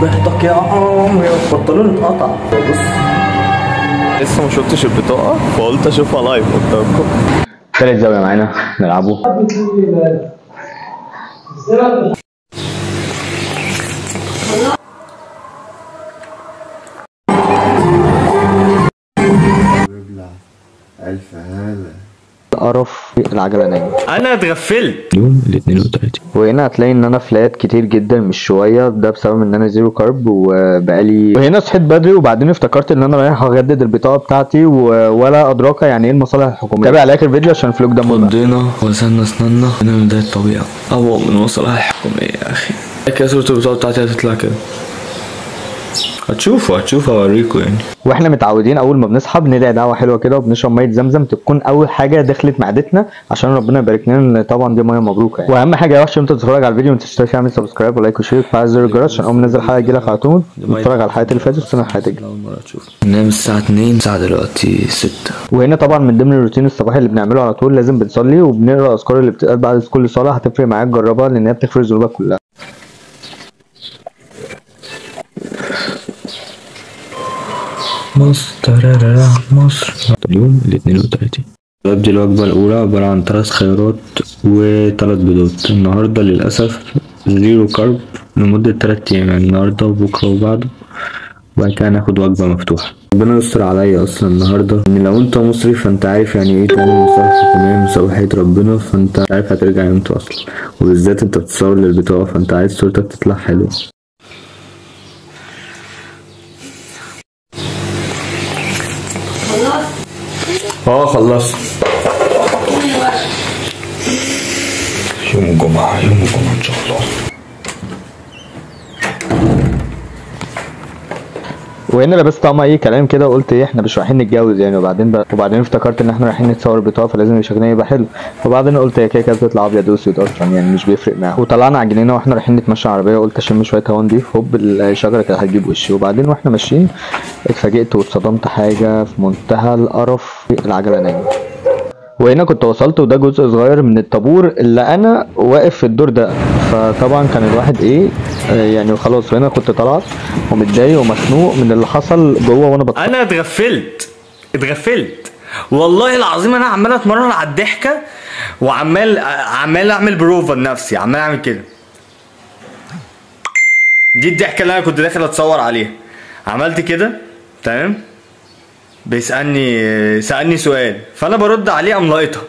بيحتك يا عمري البنطلون اتقطع بص لسه ما شفتش البطاقة فقلت اشوفها لايف قدامكم تالت زاوية معانا نلعبه ألف هلا قرف العجلة نايمة انا اتغفلت يوم ال 32 وهنا هتلاقي ان انا فلات كتير جدا مش شويه ده بسبب ان انا زيرو كارب وبقالي وهنا صحيت بدري وبعدين افتكرت ان انا رايح اجدد البطاقه بتاعتي و... ولا ادراك يعني ايه المصالح الحكوميه تابع على اخر فيديو عشان الفلوج ده مهم قضينا وزننا اسناننا هنا من ده الطبيعة أبوى من المصالح الحكومية يا أخي كده صورة البطاقة بتاعتي هتطلع كده هتشوفوا هتشوفوا هوريكوا يعني واحنا متعودين اول ما بنصحى بندعي دعوه حلوه كده وبنشرب ميه زمزم تكون اول حاجه دخلت معدتنا عشان ربنا يبارك لنا لان طبعا دي ميه مبروكه يعني. واهم حاجه يا وحش انت تتفرج على الفيديو ما تنساش تعمل سبسكرايب ولايك وشير وتفعل زر الجرس عشان اول ما ننزل حلقه تجيلك على طول تتفرج على الحلقات اللي فاتت وتستنى الحلقات الجايه أول مرة أشوف ننام الساعة 2 الساعة دلوقتي 6 وهنا طبعا من ضمن الروتين الصباحي اللي بنعمله على طول لازم بنصلي وبنقرا الاذكار اللي بتتقال بعد كل صلاه هتفرق معاك جربها لان هي بتغفر ذنوبك كلها مصر ترارارا مصر اليوم ال 32 دي الوجبة الأولى عبارة عن ثلاث خيارات وثلاث بيضات النهاردة للأسف زيرو كارب لمدة تلات أيام يعني النهاردة وبكرة وبعده وبعد كده ناخد وجبة مفتوحة ربنا يستر عليا أصلا النهاردة إن لو أنت مصري فأنت عارف يعني إيه تعمل مصالح حكومية مسوحية ربنا فأنت عارف هترجع إمتى أصلا وبالذات أنت بتصور للبطاقة فأنت عايز صورتك تطلع حلوة اه خلصت يوم الجمعة يوم الجمعة إن شاء الله وهنا لبست طعم اي كلام كده وقلت ايه احنا مش رايحين نتجوز يعني وبعدين بقى وبعدين افتكرت ان احنا رايحين نتصور بطاقه فلازم شكلنا يبقى حلو وبعدين قلت هي كده كده بتطلع ابيض واسود اصلا يعني مش بيفرق معاها وطلعنا على الجنينه واحنا رايحين نتمشى على العربيه قلت اشم شويه هوا نضيف هوب الشجره كانت هتجيب وشي وبعدين واحنا ماشيين اتفاجئت واتصدمت حاجه في منتهى القرف العجله نايمه وهنا كنت وصلت وده جزء صغير من الطابور اللي انا واقف في الدور ده فطبعا كان الواحد ايه آه يعني خلاص وهنا كنت طلعت ومتضايق ومخنوق من اللي حصل جوه وانا بطلع انا اتغفلت اتغفلت والله العظيم انا عمال اتمرن على الضحكه وعمال عمال اعمل بروفا لنفسي عمال اعمل كده دي الضحكه اللي انا كنت داخل اتصور عليها عملت كده تمام بيسالني سالني سؤال فانا برد عليه قام لاقطها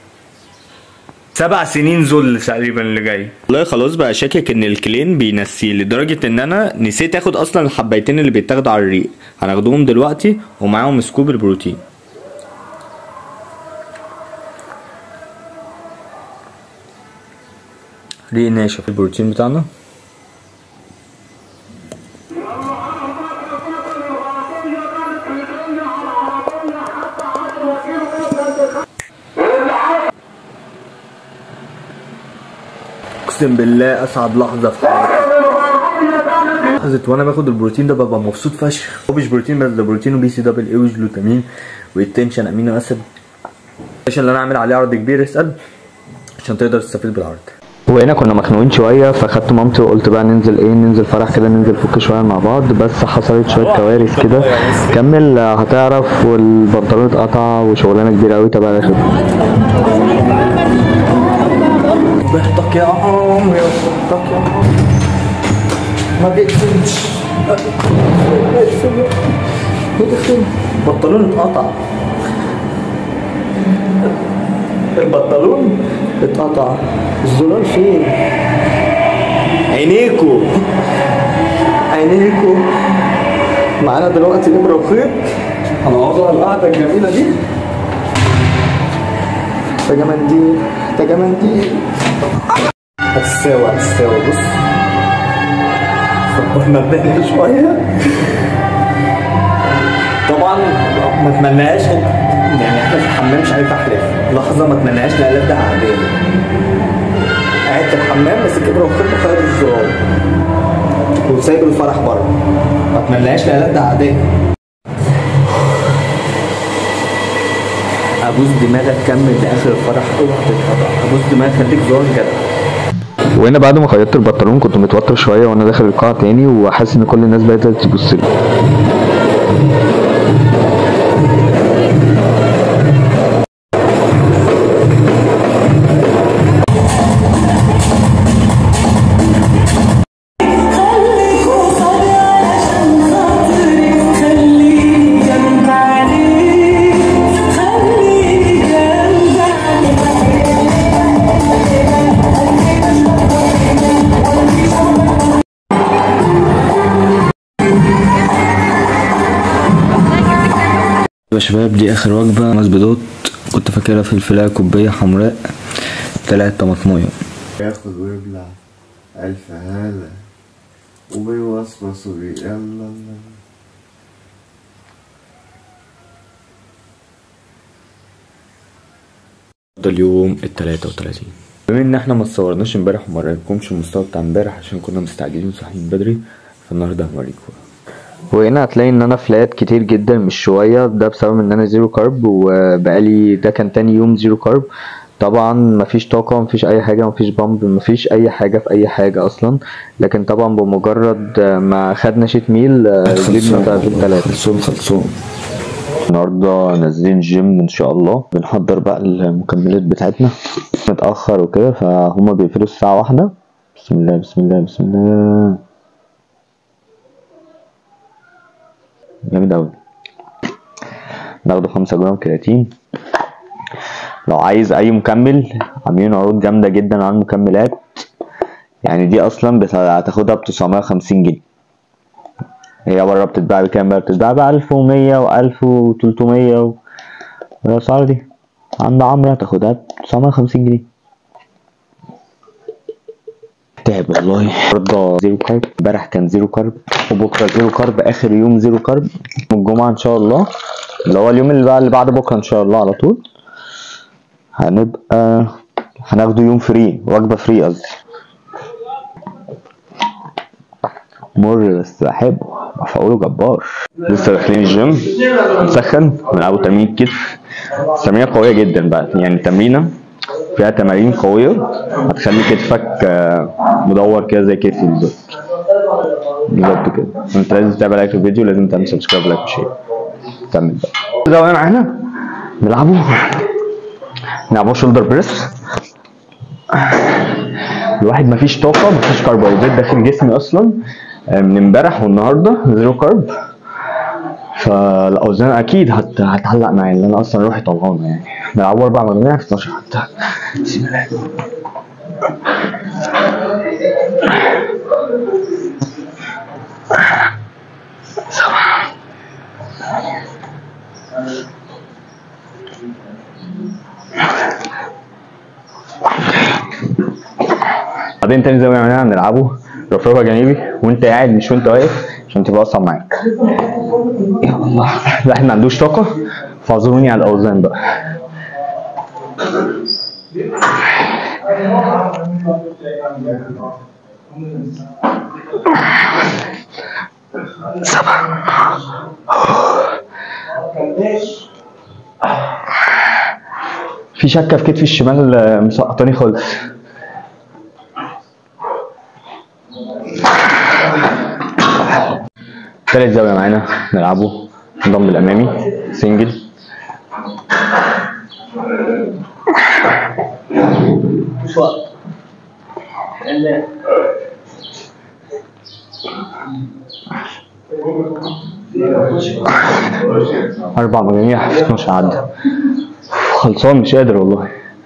سبع سنين ذل تقريبا اللي جاي والله خلاص بقى شاكك ان الكلين بينسيه لدرجه ان انا نسيت اخد اصلا الحبايتين اللي بيتاخدوا على الريق هناخدهم دلوقتي ومعاهم سكوب البروتين ريق ناشف البروتين بتاعنا اقسم بالله اسعد لحظه في حياتي لحظه وانا باخد البروتين ده ببقى مبسوط فشخ هو مش بروتين بس ده بروتين وبي سي دبل اي وجلوتامين والتنشن امينو اسيد عشان اللي انا عامل عليه عرض كبير اسال عشان تقدر تستفيد بالعرض وهنا كنا مخنوقين شويه فاخدت مامتي وقلت بقى ننزل ايه ننزل فرح كده ننزل فك شويه مع بعض بس حصلت شويه كوارث كده كمل آه، هتعرف والبنطلون اتقطع وشغلانه كبيره قوي تبع الاخر بيحتك يا عمري بيحتك يا عمري ما بيقفلش البنطلون اتقطع البنطلون اتقطع الزرار فين عينيكو عينيكو معانا دلوقتي ابره وخيط هنقعدوا على القعده الجميله دي محتاجه منديل محتاجه منديل هتساوي هتساوي بص صبرنا الدنيا شويه طبعا ما اتمناهاش يعني احنا في الحمام مش عارف احلف لحظه ما اتمناهاش نقلب ده عاديه قاعد في الحمام ماسك ابره وخيط وخيط الزرار وسايب الفرح بره ما اتمناهاش نقلب ده عاديه ابوس دماغك كمل لاخر الفرح اوعى تتقطع ابوس دماغك خليك زور جدع وهنا بعد ما خيطت البنطلون كنت متوتر شويه وانا داخل القاعه تاني وحاسس ان كل الناس بدات تبص لي خليك وصبي علشان خاطرك خليك جنب عليك خليك جنب يا شباب دي اخر وجبة خمس بيضات كنت فاكرها فلفلاية كوبية حمراء طلعت طماطماية ياخد ويبلع ألف هالة وبيوصوص وبي يلا الله ده اليوم التلاتة وتلاتين بما ان احنا ما اتصورناش امبارح وما لكمش المستوى بتاع امبارح عشان كنا مستعجلين وصاحيين بدري فالنهارده هنوريكم وهنا هتلاقي ان انا فلات كتير جدا مش شويه ده بسبب ان انا زيرو كارب وبقالي ده كان تاني يوم زيرو كارب طبعا مفيش طاقه مفيش اي حاجه مفيش بامب مفيش اي حاجه في اي حاجه اصلا لكن طبعا بمجرد ما خدنا شيت ميل آه، جبنا بقى في التلاته خلصون خلصون النهارده نازلين جيم ان شاء الله بنحضر بقى المكملات بتاعتنا متاخر وكده فهما بيقفلوا الساعه واحدة بسم الله بسم الله بسم الله جامد اوي ناخده خمسة جرام كرياتين لو عايز اي مكمل عاملين عروض جامدة جدا على المكملات يعني دي اصلا بت- هتاخدها بتسعمية وخمسين جنيه هي بره بتتباع بكام بقى بتتباع بألف ومية وألف وتلتمية و... الأسعار دي عند عمرو هتاخدها بتسعمية وخمسين جنيه تعب والله النهارده زيرو كارب امبارح كان زيرو كارب وبكره زيرو كارب اخر يوم زيرو كارب يوم الجمعه ان شاء الله اللي هو اليوم اللي بقى اللي بعد بكره ان شاء الله على طول هنبقى هناخده يوم فري وجبه فري قصدي مر بس بحبه مفعوله جبار لسه داخلين الجيم نسخن بنلعبوا تمرين كتف بس تمرينة قوية جدا بقى يعني تمرينة فيها تمارين قوية هتخلي كتفك آه، مدور كده زي كتفي بالظبط بالظبط كده انت لازم تتابع لايك الفيديو لازم تعمل سبسكرايب لايك وشير كمل بقى ده وانا معانا نلعبوا نلعبوا شولدر بريس الواحد مفيش طاقة مفيش كربوهيدرات داخل جسمي أصلا آه، من امبارح والنهاردة زيرو كارب فالأوزان أكيد هت... هتعلق معايا لأن أنا أصلا روحي طلعانة يعني نلعبوا أربع مجاميع في 12 حتى بسم الله بعدين تاني زي ما عملنا هنلعبه رفرفة جانبي وانت قاعد مش وانت واقف عشان تبقى اصلا معاك يا الله الواحد ما عندوش طاقة فاعذروني على الأوزان بقى في شكة في كتفي الشمال آه، مسقطاني خالص تالت زاوية معانا نلعبه الضم الأمامي سنجل أربع مجاميع في 12 عدة خلصان مش قادر والله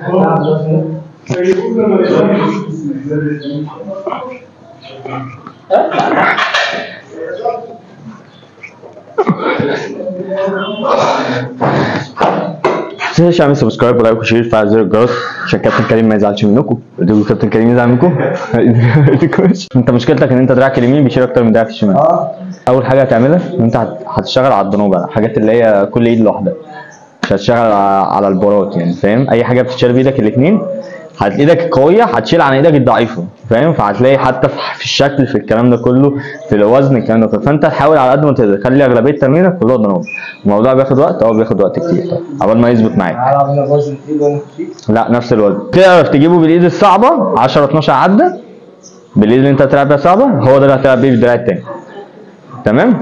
متنساش اعمل سبسكرايب ولايك وشير وفعل زر الجرس عشان كابتن كريم ما يزعلش منكم ادوا كابتن كريم يزعل منكم انت مشكلتك ان انت دراعك اليمين بيشيل اكتر من دراعك الشمال اول حاجه هتعملها ان انت هت- هتشتغل على الضنوبه حاجات اللي هي كل ايد لوحدها مش هتشتغل ع- على البارات يعني فاهم اي حاجه بتتشال بايدك الاثنين هت ايدك قويه هتشيل عن ايدك الضعيفه فاهم فهتلاقي حتى في في الشكل في الكلام ده كله في الوزن الكلام ده كله فانت تحاول على قد ما تقدر خلي اغلبيه تمرينك كلها ضرب الموضوع بياخد وقت اه بياخد وقت كتير طبعا قبل ما يظبط معاك هلعب هنا وزن تقيل وانا خفيف لا نفس الوزن تعرف تجيبه بالايد الصعبه 10 12 عده بالايد اللي انت هتلعب بيها صعبه هو ده اللي هتلعب بيه بالدراع التاني تمام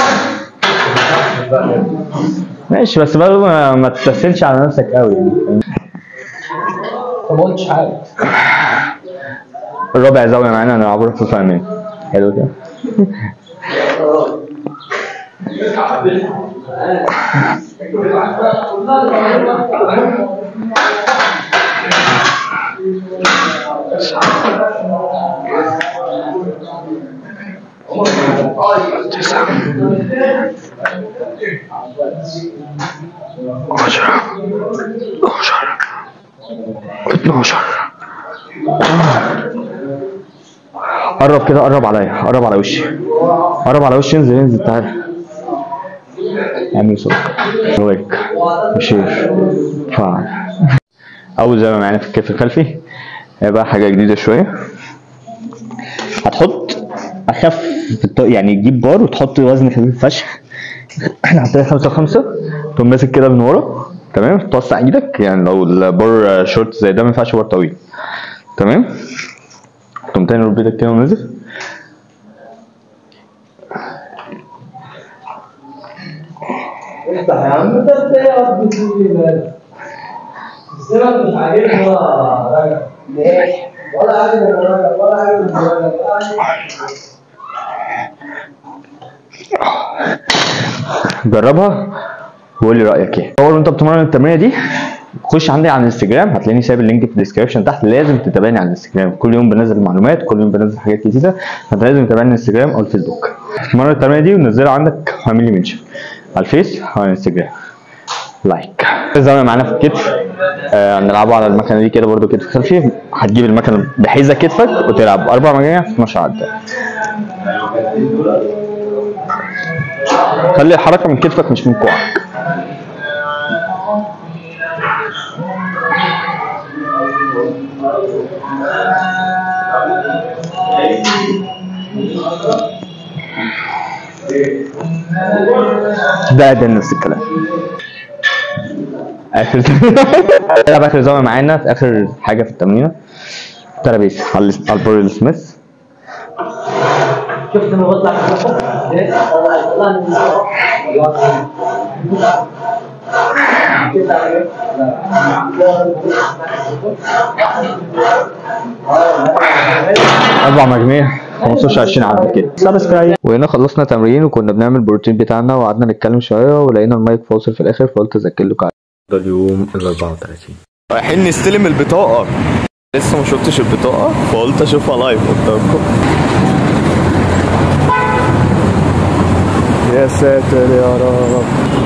ماشي بس برضه ما, ما تستسهلش على نفسك قوي يعني فاهم؟ ما قلتش حاجه الربع زاويه معانا نلعبه في فاهمين حلو كده قرب كده قرب عليا قرب على وشي قرب على وشي انزل انزل تعالى اعمل صوت رويك وشير فعل اول زي ما معانا في الكتف الخلفي هيبقى حاجه جديده شويه هتحط اخف في الط- يعني تجيب بار وتحط وزن خفيف فشخ احنا حطينا خمسة وخمسة تقوم ماسك كده من ورا تمام توسع ايدك يعني لو البار شورت زي ده ما ينفعش بار طويل تمام تقوم تاني رب ايدك كده ونزل افتح يا عم انت انت ايه يا رب تقولي مالك السمك مش عاجبني ولا راجع ليه؟ ولا عاجبني ولا راجع ولا عاجبني ولا راجع ولا عاجبني جربها وقول لي رايك ايه اول وانت بتمرن التمرينه دي خش عندي على الانستجرام هتلاقيني سايب اللينك في الديسكربشن تحت لازم تتابعني على الانستجرام كل يوم بنزل معلومات كل يوم بنزل حاجات كتيره فانت لازم تتابعني على الانستجرام او الفيسبوك تمرن التمرينه دي ونزلها عندك واعمل لي منشن على الفيس او على الانستجرام لايك زي ما معانا في الكتف آه هنلعبه على المكنه دي كده برضو كتف خلفي هتجيب المكنه بحيزه كتفك وتلعب اربع مجاميع في 12 عده خلي الحركه من كتفك مش من كوعك ده ده نفس الكلام اخر العب اخر زاويه معانا في اخر حاجه في التمرين ترابيس على على البور السميث شفت انا بطلع ايه؟ طلع طلع من اربع مجميع 15 20 عدد كده سبسكرايب وهنا خلصنا تمرين وكنا بنعمل البروتين بتاعنا وقعدنا نتكلم شويه ولقينا المايك فاصل في الاخر فقلت اذكر لكم ده اليوم ال 34 رايحين نستلم البطاقة لسه ما شفتش البطاقة فقلت اشوفها لايف قدامكم يا ساتر يا رب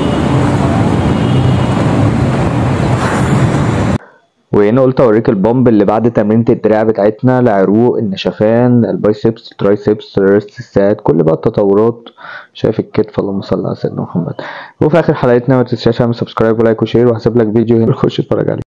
وهنا قلت اوريك البامب اللي بعد تمرينة الدراع بتاعتنا العروق النشفان البايسبس الترايسبس الريست السات كل بقى التطورات شايف الكتف اللهم صل على سيدنا محمد وفي اخر حلقتنا ما تنساش تعمل سبسكرايب ولايك وشير وهسيب لك فيديو هنا خش اتفرج عليه